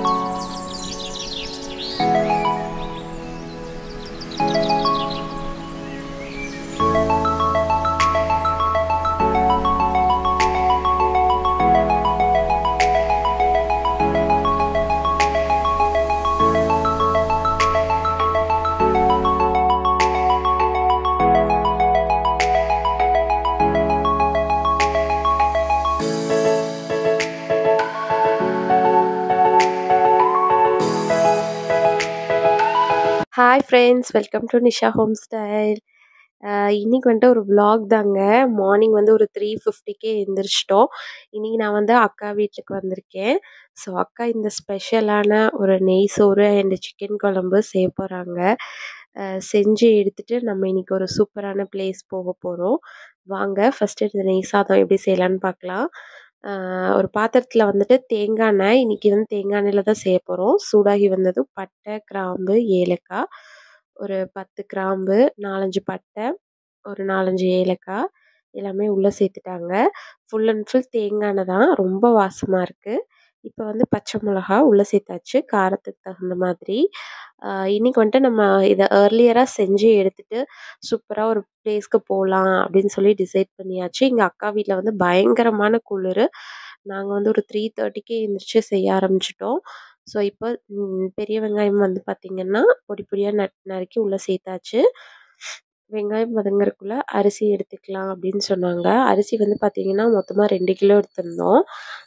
Hi friends welcome to Nisha home style இன்னைக்கு வந்துட்டு ஒரு vlog தாங்க மார்னிங் வந்து ஒரு த்ரீ ஃபிஃப்டிக்கே எழுந்திரிச்சிட்டோம் இன்னைக்கு நான் வந்து அக்கா வீட்டுக்கு வந்திருக்கேன் ஸோ அக்கா இந்த ஸ்பெஷலான ஒரு நெய் சோறு அண்ட் சிக்கன் குழம்பு செய்ய போகிறாங்க செஞ்சு எடுத்துட்டு நம்ம இன்னைக்கு ஒரு சூப்பரான பிளேஸ் போக போகிறோம் வாங்க ஃபஸ்ட்டு இந்த நெய் சாதம் எப்படி செய்யலான்னு பார்க்கலாம் ஆஹ் ஒரு பாத்திரத்தில் வந்துட்டு தேங்காய் எண்ணெய் இன்னைக்கு வந்து தேங்காய் எண்ணெயில் தான் செய்ய போகிறோம் சூடாகி வந்ததும் பட்டை கிராம்பு ஏலக்காய் ஒரு பத்து கிராம்பு நாலஞ்சு பட்டை ஒரு நாலஞ்சு ஏலக்காய் எல்லாமே உள்ளே சேர்த்துட்டாங்க ஃபுல் அண்ட் ஃபுல் தேங்காய் எண்ணெய் தான் ரொம்ப வாசமாக இருக்குது இப்போ வந்து பச்சை மிளகா உள்ளே சேர்த்தாச்சு காரத்துக்கு தகுந்த மாதிரி ஆஹ் இன்னைக்கு வந்துட்டு நம்ம இதை ஏர்லியராக செஞ்சு எடுத்துட்டு சூப்பராக ஒரு பிளேஸ்க்கு போகலாம் அப்படின்னு சொல்லி டிசைட் பண்ணியாச்சு எங்கள் அக்கா வீட்டில் வந்து பயங்கரமான குளிர் நாங்கள் வந்து ஒரு த்ரீ தேர்ட்டிக்கே எழுந்திரிச்சு செய்ய ஆரம்பிச்சிட்டோம் ஸோ இப்போ ம், பெரிய வெங்காயம் வந்து பார்த்திங்கன்னா பொடி பொடியாக நட் நறுக்கி உள்ளே சேர்த்தாச்சு வெங்காயம் வதங்கறதுக்குள்ள அரிசி எடுத்துக்கலாம் அப்படின்னு சொன்னாங்க அரிசி வந்து பார்த்தீங்கன்னா மொத்தமாக ரெண்டு கிலோ எடுத்திருந்தோம்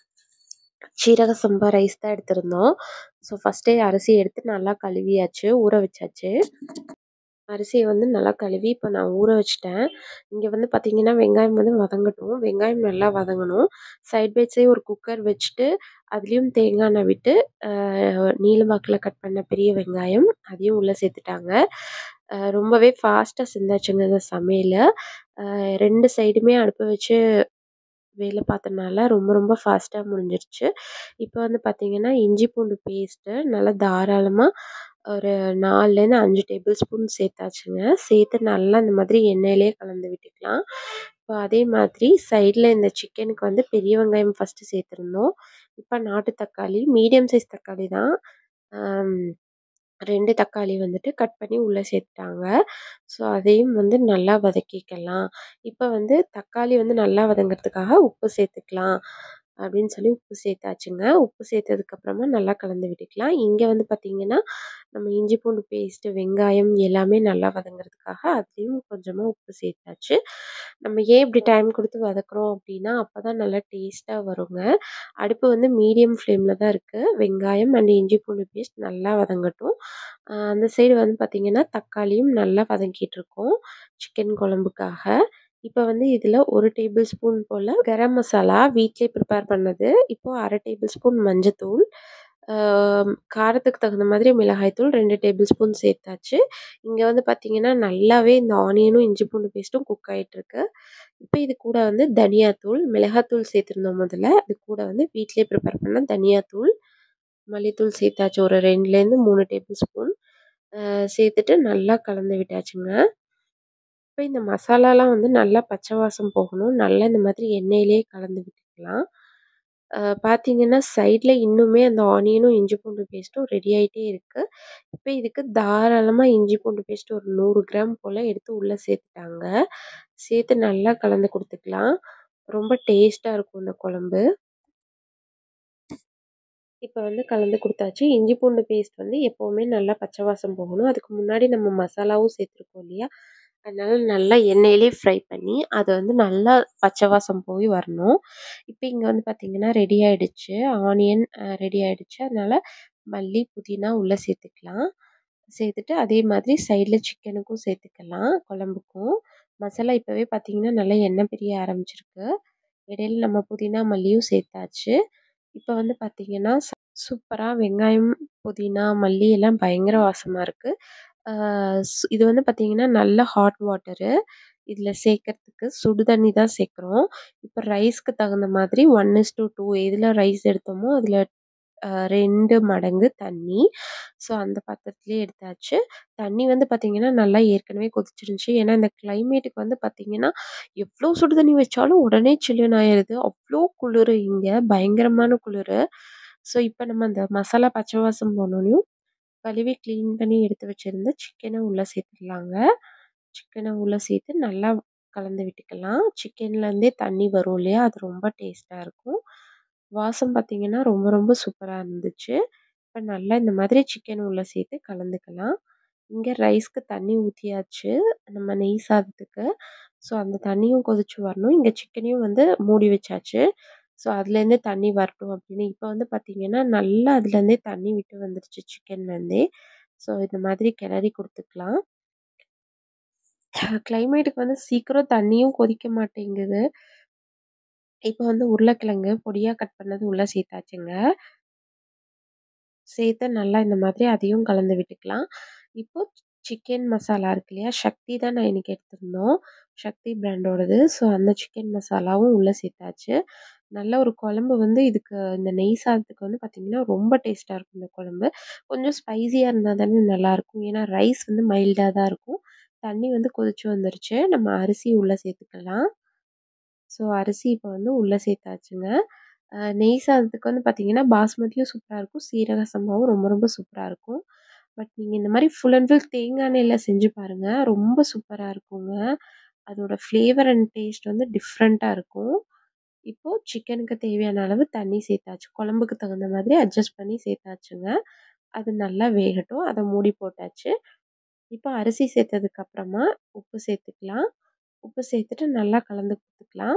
சீரக சம்பா ரைஸ் தான் எடுத்திருந்தோம் ஸோ ஃபஸ்ட்டே அரிசி எடுத்து நல்லா கழுவியாச்சு ஊற வச்சாச்சு அரிசியை வந்து நல்லா கழுவி இப்போ நான் ஊற வச்சுட்டேன் இங்கே வந்து பார்த்தீங்கன்னா வெங்காயம் வந்து வதங்கட்டும் வெங்காயம் நல்லா வதங்கணும் சைட் பை சைடு ஒரு குக்கர் வச்சுட்டு அதுலேயும் தேங்காய் எண்ணெய் விட்டு ஆஹ், நீல வாக்கில் கட் பண்ண பெரிய வெங்காயம் அதையும் உள்ளே சேர்த்துட்டாங்க ஆஹ், ரொம்பவே ஃபாஸ்ட்டாக செஞ்சாச்சுங்க இந்த சமையல் ஆஹ், ரெண்டு சைடுமே அடுப்பு வச்சு வேலை பார்த்தனால ரொம்ப ரொம்ப ஃபாஸ்ட்டாக முடிஞ்சிருச்சு இப்போ வந்து பார்த்தீங்கன்னா இஞ்சி பூண்டு பேஸ்ட்டு நல்லா தாராளமாக ஒரு நாலுலேருந்து அஞ்சு டேபிள் ஸ்பூன் சேர்த்தாச்சுங்க சேர்த்து நல்லா இந்த மாதிரி எண்ணெயிலே கலந்து விட்டுக்கலாம் இப்போ அதே மாதிரி சைடில் இந்த சிக்கனுக்கு வந்து பெரிய வெங்காயம் ஃபஸ்ட்டு சேர்த்துருந்தோம் இப்போ நாட்டு தக்காளி மீடியம் சைஸ் தக்காளி தான் ஆம், ரெண்டு தக்காளி வந்துட்டு கட் பண்ணி உள்ளே சேர்த்துட்டாங்க ஸோ அதையும் வந்து நல்லா வதக்கிக்கலாம் இப்போ வந்து தக்காளி வந்து நல்லா வதங்கிறதுக்காக உப்பு சேர்த்துக்கலாம் அப்படின்னு சொல்லி உப்பு சேர்த்தாச்சுங்க உப்பு சேர்த்ததுக்கப்புறமா நல்லா கலந்து விட்டுக்கலாம் இங்கே வந்து பார்த்திங்கன்னா நம்ம இஞ்சி பூண்டு பேஸ்ட்டு வெங்காயம் எல்லாமே நல்லா வதங்கிறதுக்காக அதுலேயும் கொஞ்சமாக உப்பு சேர்த்தாச்சு நம்ம ஏன் இப்படி டைம் கொடுத்து வதக்குறோம் அப்படின்னா அப்போ தான் நல்லா டேஸ்ட்டாக வருங்க அடுப்பு வந்து மீடியம் ஃப்ளேமில் தான் இருக்குது வெங்காயம் அண்ட் இஞ்சி பூண்டு பேஸ்ட் நல்லா வதங்கட்டும் ஆஹ் அந்த சைடு வந்து பார்த்திங்கன்னா தக்காளியும் நல்லா வதங்கிட்டு இருக்கோம் சிக்கன் குழம்புக்காக இப்போ வந்து இதில் ஒரு டேபிள் ஸ்பூன் போல் கரம் மசாலா வீட்டிலே ப்ரிப்பேர் பண்ணது இப்போது அரை டேபிள் ஸ்பூன் மஞ்சத்தூள் ஆம், காரத்துக்கு தகுந்த மாதிரி மிளகாய்த்தூள் ரெண்டு டேபிள் ஸ்பூன் சேர்த்தாச்சு இங்கே வந்து பார்த்திங்கன்னா நல்லாவே இந்த ஆனியனும் இஞ்சி பூண்டு பேஸ்ட்டும் குக் ஆகிட்டுருக்கு இப்போ இது கூட வந்து தனியாத்தூள் மிளகாத்தூள் சேர்த்துருந்தோம் முதல்ல இது கூட வந்து வீட்டிலே ப்ரிப்பேர் பண்ண தனியாத்தூள் மல்லித்தூள் சேர்த்தாச்சு ஒரு ரெண்டுலேருந்து மூணு டேபிள் ஸ்பூன் சேர்த்துட்டு நல்லா கலந்து விட்டாச்சுங்க இப்போ இந்த மசாலாலாம் வந்து நல்லா பச்சை வாசம் போகணும் நல்லா இந்த மாதிரி எண்ணெயிலே கலந்து விட்டுக்கலாம் அஹ் பார்த்தீங்கன்னா சைடில் இன்னுமே அந்த ஆனியனும் இஞ்சி பூண்டு பேஸ்ட்டும் ரெடி ஆகிட்டே இருக்குது இப்போ இதுக்கு தாராளமாக இஞ்சி பூண்டு பேஸ்ட் ஒரு நூறு கிராம் போல் எடுத்து உள்ளே சேர்த்துட்டாங்க சேர்த்து நல்லா கலந்து கொடுத்துக்கலாம் ரொம்ப டேஸ்ட்டாக இருக்கும் இந்த குழம்பு இப்போ வந்து கலந்து கொடுத்தாச்சு இஞ்சி பூண்டு பேஸ்ட் வந்து எப்போவுமே நல்லா பச்சை வாசம் போகணும் அதுக்கு முன்னாடி நம்ம மசாலாவும் சேர்த்துருக்கோம் இல்லையா அதனால நல்லா எண்ணெயிலே ஃப்ரை பண்ணி அதை வந்து நல்லா பச்சை வாசம் போய் வரணும் இப்போ இங்கே வந்து பார்த்தீங்கன்னா ரெடி ஆயிடுச்சு ஆனியன் ரெடி ஆயிடுச்சு அதனால மல்லி புதினா உள்ளே சேர்த்துக்கலாம் சேர்த்துட்டு அதே மாதிரி சைடில் சிக்கனுக்கும் சேர்த்துக்கலாம் குழம்புக்கும் மசாலா இப்போவே பார்த்தீங்கன்னா நல்லா எண்ணெய் பிரிய ஆரம்பிச்சிருக்கு இடையில நம்ம புதினா மல்லியும் சேர்த்தாச்சு இப்போ வந்து பார்த்தீங்கன்னா சூப்பராக வெங்காயம் புதினா மல்லி எல்லாம் பயங்கர வாசமாக இருக்குது இது வந்து பார்த்தீங்கன்னா நல்ல ஹாட் வாட்டரு இதில் சேர்க்கறதுக்கு சுடு தண்ணி தான் சேர்க்குறோம் இப்போ ரைஸ்க்கு தகுந்த மாதிரி ஒன் இஸ் டூ டூ எதில் ரைஸ் எடுத்தோமோ அதில் ரெண்டு மடங்கு தண்ணி ஸோ அந்த பாத்திரத்துலேயே எடுத்தாச்சு தண்ணி வந்து பார்த்திங்கன்னா நல்லா ஏற்கனவே கொதிச்சிருந்துச்சு ஏன்னா இந்த கிளைமேட்டுக்கு வந்து பார்த்திங்கன்னா எவ்வளோ சுடு தண்ணி வச்சாலும் உடனே சில்லுன்னு ஆயிடுது அவ்வளோ குளிர் இங்கே பயங்கரமான குளிர் ஸோ இப்போ நம்ம அந்த மசாலா பச்சை வாசம் போனோனையும் கழுவி க்ளீன் பண்ணி எடுத்து வச்சிருந்த சிக்கனை உள்ளே சேர்த்துக்கலாங்க சிக்கனை உள்ளே சேர்த்து நல்லா கலந்து விட்டுக்கலாம் சிக்கன்லேருந்தே தண்ணி வரும் இல்லையா அது ரொம்ப டேஸ்ட்டாக இருக்கும் வாசம் பார்த்திங்கன்னா ரொம்ப ரொம்ப சூப்பராக இருந்துச்சு இப்போ நல்லா இந்த மாதிரி சிக்கன் உள்ளே சேர்த்து கலந்துக்கலாம் இங்கே ரைஸ்க்கு தண்ணி ஊற்றியாச்சு நம்ம நெய் சாதத்துக்கு ஸோ அந்த தண்ணியும் கொதிச்சு வரணும் இங்கே சிக்கனையும் வந்து மூடி வச்சாச்சு ஸோ அதுலேருந்தே தண்ணி வரட்டும் அப்படின்னு இப்போ வந்து பார்த்திங்கன்னா நல்லா அதுலேருந்தே தண்ணி விட்டு வந்துருச்சு சிக்கன்லேருந்தே ஸோ இந்த மாதிரி கிளறி கொடுத்துக்கலாம் கிளைமேட்டுக்கு வந்து சீக்கிரம் தண்ணியும் கொதிக்க மாட்டேங்குது இப்போ வந்து உருளைக்கிழங்கு பொடியாக கட் பண்ணது உள்ளே சேர்த்தாச்சுங்க சேர்த்து நல்லா இந்த மாதிரி அதையும் கலந்து விட்டுக்கலாம் இப்போ சிக்கன் மசாலா இருக்கு இல்லையா சக்தி தான் நான் இன்றைக்கி எடுத்திருந்தோம் சக்தி பிராண்டோடது ஸோ அந்த சிக்கன் மசாலாவும் உள்ளே சேர்த்தாச்சு நல்ல ஒரு குழம்பு வந்து இதுக்கு இந்த நெய் சாதத்துக்கு வந்து பார்த்திங்கன்னா ரொம்ப டேஸ்ட்டாக இருக்கும் இந்த குழம்பு கொஞ்சம் ஸ்பைஸியாக இருந்தால் தானே நல்லாயிருக்கும் ஏன்னா ரைஸ் வந்து மைல்டாக தான் இருக்கும் தண்ணி வந்து கொதிச்சு வந்துருச்சு நம்ம அரிசி உள்ளே சேர்த்துக்கலாம் ஸோ அரிசி இப்போ வந்து உள்ளே சேர்த்தாச்சுங்க நெய் சாதத்துக்கு வந்து பார்த்திங்கன்னா பாஸ்மதியும் சூப்பராக இருக்கும் சீரக சம்பாவும் ரொம்ப ரொம்ப சூப்பராக இருக்கும் பட் நீங்கள் இந்த மாதிரி ஃபுல் அண்ட் ஃபுல் தேங்காய் எண்ணெயில் செஞ்சு பாருங்கள் ரொம்ப சூப்பராக இருக்குங்க அதோட ஃப்ளேவர் அண்ட் டேஸ்ட் வந்து டிஃப்ரெண்ட்டாக இருக்கும் இப்போது சிக்கனுக்கு தேவையான அளவு தண்ணி சேர்த்தாச்சு குழம்புக்கு தகுந்த மாதிரி அட்ஜஸ்ட் பண்ணி சேர்த்தாச்சுங்க அது நல்லா வேகட்டும் அதை மூடி போட்டாச்சு இப்போ அரிசி சேர்த்ததுக்கப்புறமா உப்பு சேர்த்துக்கலாம் உப்பு சேர்த்துட்டு நல்லா கலந்து கொடுத்துக்கலாம்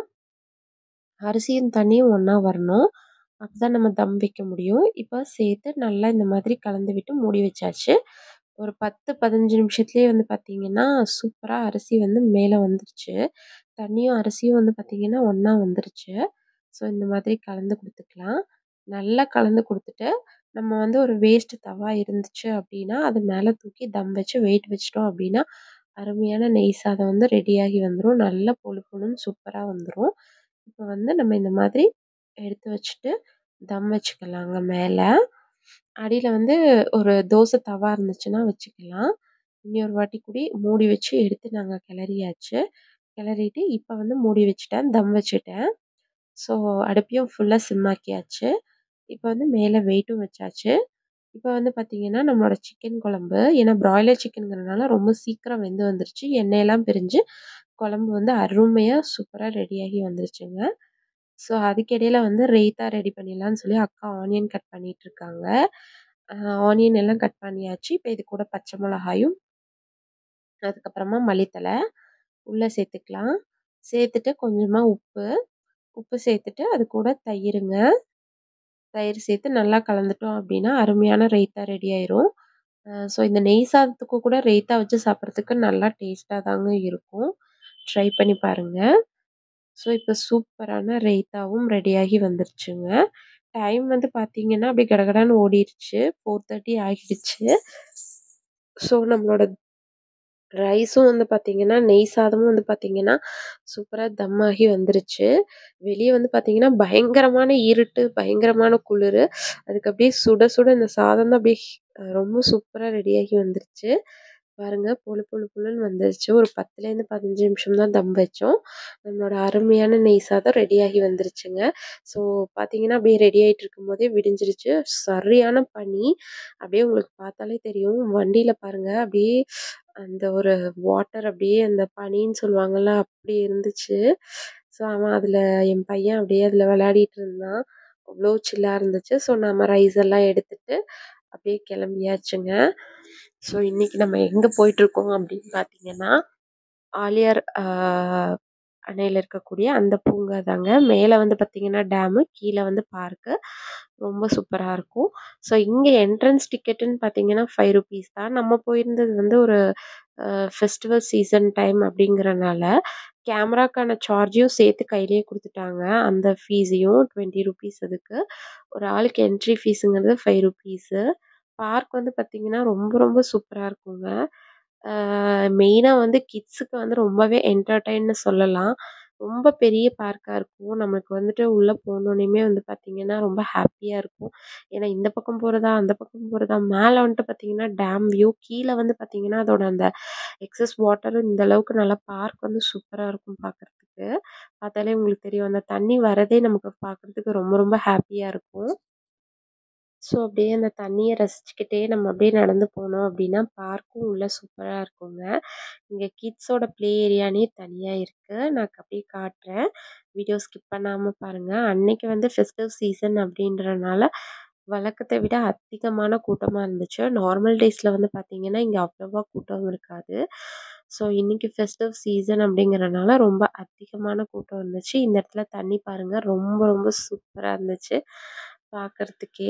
அரிசியும் தண்ணியும் ஒன்றா வரணும் அப்போ தான் நம்ம தம் வைக்க முடியும் இப்போ சேர்த்து நல்லா இந்த மாதிரி கலந்து விட்டு மூடி வச்சாச்சு ஒரு பத்து பதினஞ்சு நிமிஷத்துலேயே வந்து பார்த்திங்கன்னா சூப்பராக அரிசி வந்து மேலே வந்துருச்சு தண்ணியும் அரிசியும் வந்து பார்த்திங்கன்னா ஒன்றா வந்துருச்சு ஸோ இந்த மாதிரி கலந்து கொடுத்துக்கலாம் நல்லா கலந்து கொடுத்துட்டு நம்ம வந்து ஒரு வேஸ்ட் தவா இருந்துச்சு அப்படின்னா அது மேலே தூக்கி தம் வச்சு வெயிட் வச்சிட்டோம் அப்படின்னா அருமையான நெய் சாதம் வந்து ரெடியாகி வந்துடும் நல்லா பொழு பொழுன்னு சூப்பராக வந்துடும் இப்போ வந்து நம்ம இந்த மாதிரி எடுத்து வச்சுட்டு தம் வச்சுக்கலாங்க மேலே அடியில் வந்து ஒரு தோசை தவா இருந்துச்சுன்னா வச்சுக்கலாம் இன்னொரு வாட்டி கூடி மூடி வச்சு எடுத்து நாங்கள் கிளறியாச்சு கிளறிட்டு இப்போ வந்து மூடி வச்சுட்டேன் தம் வச்சுட்டேன் ஸோ அடுப்பையும் ஃபுல்லாக சிம்மாக்கியாச்சு இப்போ வந்து மேலே வெயிட்டும் வச்சாச்சு இப்போ வந்து பார்த்திங்கன்னா நம்மளோட சிக்கன் குழம்பு ஏன்னா ப்ராய்லர் சிக்கனுங்கிறனால ரொம்ப சீக்கிரம் வெந்து வந்துருச்சு எண்ணெயெல்லாம் பிரிஞ்சு குழம்பு வந்து அருமையாக சூப்பராக ரெடியாகி வந்துருச்சுங்க ஸோ அதுக்கிடையில் வந்து ரெய்த்தா ரெடி பண்ணிடலான்னு சொல்லி அக்கா ஆனியன் கட் பண்ணிகிட்ருக்காங்க ஆனியன் எல்லாம் கட் பண்ணியாச்சு இப்போ இது கூட பச்சை மிளகாயும் அதுக்கப்புறமா மல்லித்தலை உள்ளே சேர்த்துக்கலாம் சேர்த்துட்டு கொஞ்சமாக உப்பு உப்பு சேர்த்துட்டு அது கூட தயிருங்க தயிர் சேர்த்து நல்லா கலந்துட்டோம் அப்படின்னா அருமையான ரைத்தா ரெடி ஆயிரும் ஸோ இந்த நெய் சாதத்துக்கு கூட ரைத்தா வச்சு சாப்பிட்றதுக்கு நல்லா டேஸ்ட்டாக தாங்க இருக்கும் ட்ரை பண்ணி பாருங்கள் ஸோ இப்போ சூப்பரான ரைத்தாவும் ரெடியாகி வந்துருச்சுங்க டைம் வந்து பார்த்தீங்கன்னா அப்படியே கடகடான்னு ஓடிடுச்சு ஃபோர் தேர்ட்டி ஆகிடுச்சு ஸோ நம்மளோட ரைஸும் வந்து பார்த்திங்கன்னா நெய் சாதமும் வந்து பார்த்திங்கன்னா சூப்பராக தம் ஆகி வந்துருச்சு வெளியே வந்து பார்த்திங்கன்னா பயங்கரமான இருட்டு பயங்கரமான குளிர் அதுக்கு அப்படியே சுட சுட இந்த சாதம் தான் அப்படியே ரொம்ப சூப்பராக ரெடியாகி வந்துருச்சு பாருங்க பொழு பொழு பொழுன்னு வந்துருச்சு ஒரு பத்துலேருந்து பதினஞ்சு நிமிஷம் தான் தம் வச்சோம் நம்மளோட அருமையான நெய் சாதம் ரெடியாகி வந்துருச்சுங்க ஸோ பார்த்தீங்கன்னா அப்படியே ரெடி ஆகிட்டு இருக்கும் போதே விடிஞ்சிருச்சு சரியான பனி அப்படியே உங்களுக்கு பார்த்தாலே தெரியும் வண்டியில் பாருங்கள் அப்படியே அந்த ஒரு வாட்டர் அப்படியே அந்த பனின்னு சொல்லுவாங்கள்ல அப்படி இருந்துச்சு ஸோ அவன் அதில் என் பையன் அப்படியே அதில் விளையாடிட்டு இருந்தான் அவ்வளோ சில்லாக இருந்துச்சு ஸோ நம்ம ரைஸ் எல்லாம் எடுத்துட்டு அப்படியே கிளம்பியாச்சுங்க ஸோ இன்றைக்கி நம்ம எங்கே போயிட்டுருக்கோம் அப்படின்னு பார்த்தீங்கன்னா ஆலியார் அணையில் இருக்கக்கூடிய அந்த பூங்கா தாங்க மேலே வந்து பார்த்திங்கன்னா டேமு கீழே வந்து பார்க்கு ரொம்ப சூப்பராக இருக்கும் ஸோ இங்கே என்ட்ரன்ஸ் டிக்கெட்டுன்னு பார்த்தீங்கன்னா ஃபைவ் ருபீஸ் தான் நம்ம போயிருந்தது வந்து ஒரு ஃபெஸ்டிவல் சீசன் டைம் அப்படிங்கிறனால கேமராக்கான சார்ஜையும் சேர்த்து கையிலேயே கொடுத்துட்டாங்க அந்த ஃபீஸையும் டுவெண்ட்டி ருபீஸ் அதுக்கு ஒரு ஆளுக்கு என்ட்ரி ஃபீஸுங்கிறது ஃபைவ் ருபீஸு பார்க் வந்து பார்த்திங்கன்னா ரொம்ப ரொம்ப சூப்பராக இருக்குங்க மெயினாக வந்து கிட்ஸுக்கு வந்து ரொம்பவே என்டர்டெயின்னு சொல்லலாம் ரொம்ப பெரிய பார்க்காக இருக்கும் நமக்கு வந்துட்டு உள்ளே போனோனையுமே வந்து பார்த்திங்கன்னா ரொம்ப ஹாப்பியாக இருக்கும் ஏன்னா இந்த பக்கம் போகிறதா அந்த பக்கம் போகிறதா மேலே வந்துட்டு பார்த்திங்கன்னா டேம் வியூ கீழே வந்து பார்த்திங்கன்னா அதோட அந்த எக்ஸஸ் வாட்டரும் இந்த அளவுக்கு நல்லா பார்க் வந்து சூப்பராக இருக்கும் பார்க்குறதுக்கு பார்த்தாலே உங்களுக்கு தெரியும் அந்த தண்ணி வரதே நமக்கு பார்க்குறதுக்கு ரொம்ப ரொம்ப ஹாப்பியாக இருக்கும் ஸோ அப்படியே அந்த தண்ணிய ரசிச்சுக்கிட்டே நம்ம அப்படியே நடந்து போனோம் அப்படின்னா, பார்க்கும் உள்ள சூப்பரா இருக்குங்க. இங்க கிட்ஸோட ப்ளே ஏரியானே தனியா இருக்கு. நான் அப்படியே காட்டுறேன். வீடியோ ஸ்கிப் பண்ணாம பாருங்க. அன்னைக்கு வந்து ஃபெஸ்டிவ் சீசன் அப்படின்றனால, வழக்கத்த விட அதிகமான கூட்டமா இருந்துச்சு. நார்மல் டேஸ்ல வந்து பார்த்தீங்கன்னா, இங்க அவ்வளவா கூட்டம் இருக்காது. ஸோ இன்னைக்கு ஃபெஸ்டிவ் சீசன் அப்படிங்கிறனால ரொம்ப அதிகமான கூட்டம் இருந்துச்சு. இந்த இடத்துல தண்ணி பாருங்க ரொம்ப ரொம்ப சூப்பரா இருந்துச்சு பார்க்கறதுக்கே.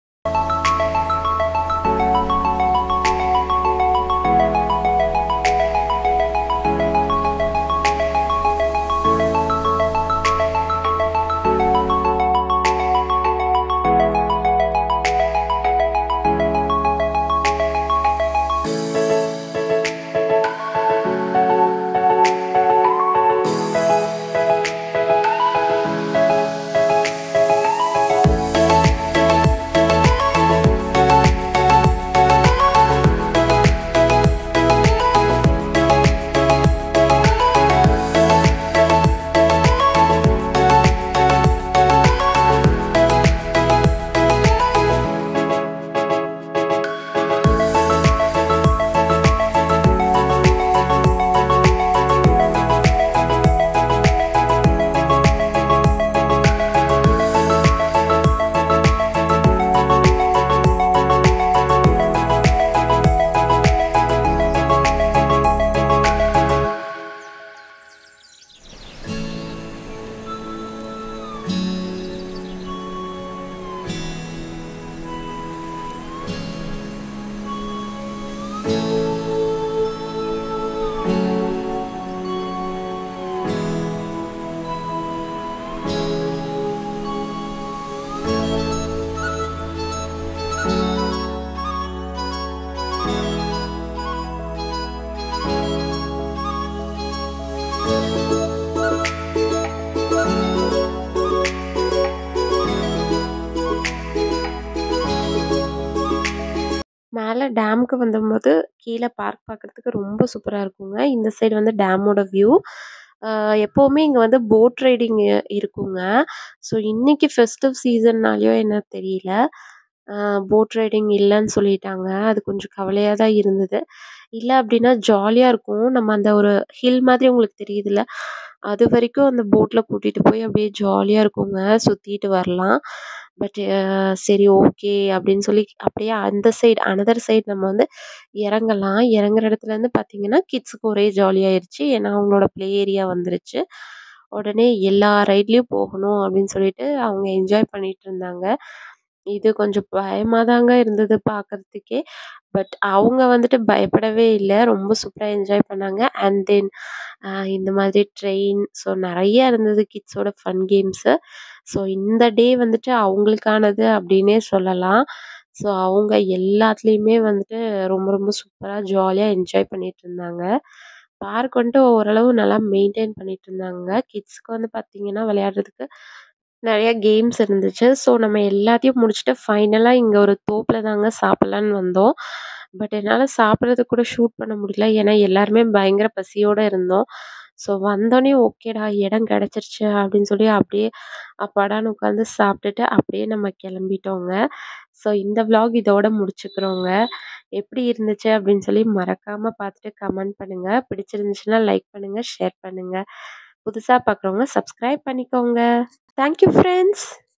மேல டேமுக்கு வந்தம்போது, கீழ பார்க் பார்க்கறதுக்கு ரொம்ப சூப்பரா இருக்குங்க. இந்த சைடு வந்து டேமோட வியூ. அ எப்பவுமே இங்க வந்து போட் ரைடிங் இருக்குங்க. ஸோ இன்னைக்கு ஃபெஸ்டிவ் சீசன்னாலயோ என்ன தெரியல. அ போட் ரைடிங் இல்லன்னு சொல்லிட்டாங்க. அது கொஞ்சம் கவலையா தான் இருந்தது. இல்ல அப்டின்னா ஜாலியா இருக்கும். நம்ம அந்த ஒரு ஹில் மாதிரி உங்களுக்கு தெரியுதுல்ல, அதுவரைக்கும் அந்த போட்ல கூட்டிட்டு போய் அப்படியே ஜாலியா இருக்குங்க. சுத்திட்டு வரலாம். பட் அ சரி ஓகே அப்படின்னு சொல்லி அப்படியே அந்த சைடு அனதர் சைடு நம்ம வந்து இறங்கலாம். இறங்குற இடத்துலருந்து பார்த்தீங்கன்னா, கிட்ஸுக்கு ஒரே ஜாலியாயிருச்சு. ஏன்னா அவங்களோட ப்ளே ஏரியா வந்துருச்சு. உடனே எல்லா ரைட்லயும் போகணும் அப்படின்னு சொல்லிட்டு அவங்க என்ஜாய் பண்ணிட்டுருந்தாங்க. இது கொஞ்சம் பயமா தாங்க இருந்தது பார்க்கறதுக்கே. பட் அவங்க வந்துட்டு பயப்படவே இல்ல. ரொம்ப சூப்பரா என்ஜாய் பண்ணாங்க. அண்ட் தென் அ இந்த மாதிரி ட்ரெயின் ஸோ நெறைய இருந்தது கிட்ஸோட ஃபன் கேம்ஸு. ஸோ இந்த டே வந்துட்டு அவங்களுக்கானது அப்டின்னே சொல்லலாம். ஸோ அவங்க எல்லாத்துலயுமே வந்துட்டு ரொம்ப ரொம்ப சூப்பரா ஜாலியா என்ஜாய் பண்ணிட்டுருந்தாங்க. பார்க் வந்துட்டு ஓரளவு நல்லா மெயின்டெயின் பண்ணிட்டுருந்தாங்க. கிட்ஸ்க்கு வந்து பார்த்தீங்கன்னா, விளையாடுறதுக்கு நெறைய கேம்ஸ் இருந்துச்சு. ஸோ நம்ம எல்லாத்தையும் முடிச்சுட்டு ஃபைனலா இங்க ஒரு தோப்புல தாங்க சாப்பிடலான்னு வந்தோம். பட் என்னால சாப்பிடுறதுக்கு கூட ஷூட் பண்ண முடியல. ஏன்னா எல்லாருமே பயங்கர பசியோட இருந்தோம். ஸோ வந்தோனே ஓகேடா இடம் கிடைச்சிருச்சு அப்படின்னு சொல்லி அப்படியே அப்பாடான்னு உட்காந்து சாப்பிட்டுட்டு அப்படியே நம்ம கிளம்பிட்டோங்க. ஸோ இந்த விளாக் இதோட முடிச்சுக்கிறோங்க. எப்படி இருந்துச்சு அப்படின்னு சொல்லி மறக்காம பார்த்துட்டு கமெண்ட் பண்ணுங்க. பிடிச்சிருந்துச்சுன்னா லைக் பண்ணுங்க, ஷேர் பண்ணுங்க. புதுசா பார்க்குறவங்க சப்ஸ்கிரைப் பண்ணிக்கோங்க. Thank you friends.